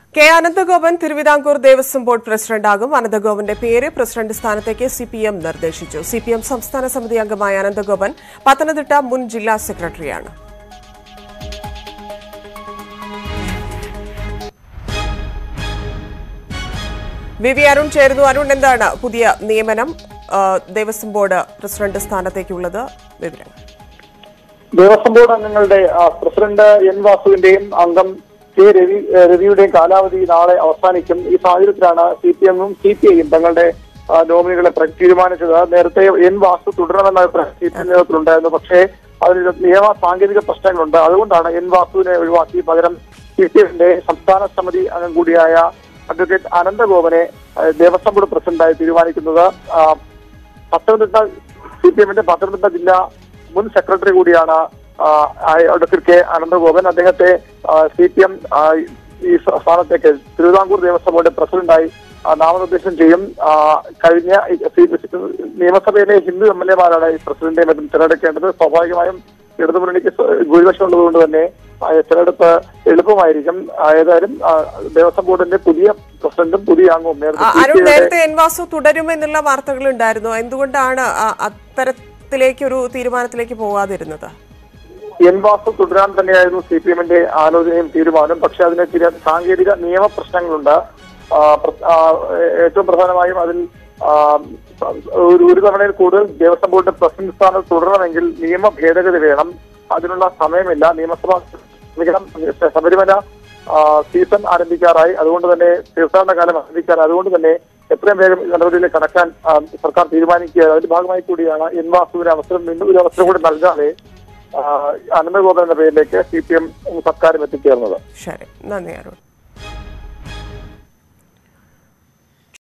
K Ananthagopan Thiruvithamkoor Devaswom board പ്രസിഡന്റാകും അനന്തഗോപന്റെ പേര് പ്രസിഡന്റ് സ്ഥാനത്തേക്ക് സി പി എം നിർദ്ദേശിച്ചു സി പി എം സംസ്ഥാന സമിതി അംഗമായ അനന്തഗോപൻ പത്തനംതിട്ട മുൻ ജില്ലാ സെക്രട്ടറിയാണ് വി വി അരുൺ ചേരുന്നു അരുൺ എന്താണ് പുതിയ നിയമനം ആ, ദേവസ്വം ബോർഡ് പ്രസിഡന്റ് സ്ഥാനത്തേക്കുള്ളത് വിവരം ദേവസ്വം ബോർഡ് അംഗങ്ങളുടെ ആ, പ്രസിഡന്റ് എൻ വാസുവിന്റെയും അംഗം കെ രവി ഏ, രവിയുടെയും കാലാവധി നാളെ അവസാനിക്കും ഈ സാഹചര്യത്തിലാണ് സി പി എമ്മും സി പി ഐയും തങ്ങളുടെ ആ, നോമിനികളെ പ്ര- തീരുമാനിച്ചത് നേരത്തെ എൻ വാസു തുടരണമെന്ന അഭിപ്രായം സി പി എം നേതൃത്വത്തിലുണ്ടായിരുന്നു പക്ഷേ അതിന് നിയമ സാങ്കേതിക പ്രശ്നങ്ങളുണ്ട് അതുകൊണ്ടാണ് എൻ വാസുവിനെ ഒഴിവാക്കി പകരം സി പി എമ്മിന്റെ സംസ്ഥാന സമിതി അംഗം കൂടിയായ അഡ്വക്കേറ്റ് അനന്തഗോപനെ ആ, ദേവസ്വം ബോർഡ് പ്രസിഡന്റായി തീരുമാനിക്കുന്നത് ആ, പത്തനംതിട്ട സി പി എമ്മിന്റെ പത്തനംതിട്ട ജില്ലാ മുൻ സെക്രട്ടറി കൂടിയാണ് ആ, ആ- അഡ്വക്കേറ്റ് കെ അനന്തഗോപൻ അദ്ദേഹത്തെ സി പി എം ഈ സ- സ്ഥാനത്തേക്ക് തിരുവിതാംകൂർ ദേവസ്വം ബോർഡ് പ്രസിഡന്റായി ആ, നാമനിർദ്ദേശം ചെയ്യും ആ, കഴിഞ്ഞ ഈ സി- നിയമസഭയിലെ ഹിന്ദു എം എൽ എമാരാണ് ഈ പ്രസിഡന്റിനെ മറ്റും തിരഞ്ഞെടുക്കേണ്ടത് സ്വാഭാവികമായും ഇടതുമുന്നണിക്ക് സ്വ- ഭൂരിപക്ഷം ഉള്ളതുകൊണ്ട് തന്നെ ആ, തിരഞ്ഞെടുപ്പ് എളുപ്പമായിരിക്കും ആ, ഏതായാലും ആ, ദേവസ്വം ബോർഡിന്റെ പുതിയ പ്രസിഡന്റും പുതിയ അംഗവും ആ, നേരത്തെ അരുൺ CPI യുടെ- നേരത്തെ എൻ വാസു തുടരുമെന്നുള്ള വാർത്തകൾ ഉണ്ടായിരുന്നു എന്തുകൊണ്ടാണ് ആ അത്തരത്തിലേക്കൊരു തീരുമാനത്തിലേക്ക് പോവാതിരുന്നത് എൻ വാസു തുടരാൻ തന്നെയായിരുന്നു സി പി എമ്മിന്റെ ആലോചനയും തീരുമാനവും പക്ഷെ അതിന് ചില സാങ്കേതിക നിയമ പ്രശ്നങ്ങളുണ്ട് ആ, പ്ര- ആ, ഏറ്റവും പ്രധാനമായും അതിൽ ആ, ഒരു ഒരു തവണയിൽ കൂടുതൽ ദേവസ്വം ബോർഡ് പ്രസിഡന്റ് സ്ഥാനത്ത് തുടരണമെങ്കിൽ നിയമ ഭേദഗതി വേണം അതിനുള്ള സമയമില്ല നിയമസഭ ക്ഷമിക്കണം, ശബരിമല ആ, സീസൺ ആരംഭിക്കാറായി അതുകൊണ്ട് തന്നെ തീർത്ഥാടന കാലം ആരംഭിക്കാറായി അതുകൊണ്ട് തന്നെ എത്രയും വേഗം ഈ നടപടിയിൽ കടക്കാൻ ആ, സർക്കാർ തീരുമാനിക്കുക അതിന്റെ ഭാഗമായി കൂടിയാണ് എൻ വാസുവിന് അവസരം വീണ്ടും ഒരു അവസരം കൂടി നൽകാതെ ആ, അനന്തഗോപൻ എന്ന പേരിലേക്ക് സി പി എം സർക്കാരും എത്തിച്ചേർന്നത് ശരി നന്ദി അരുൺ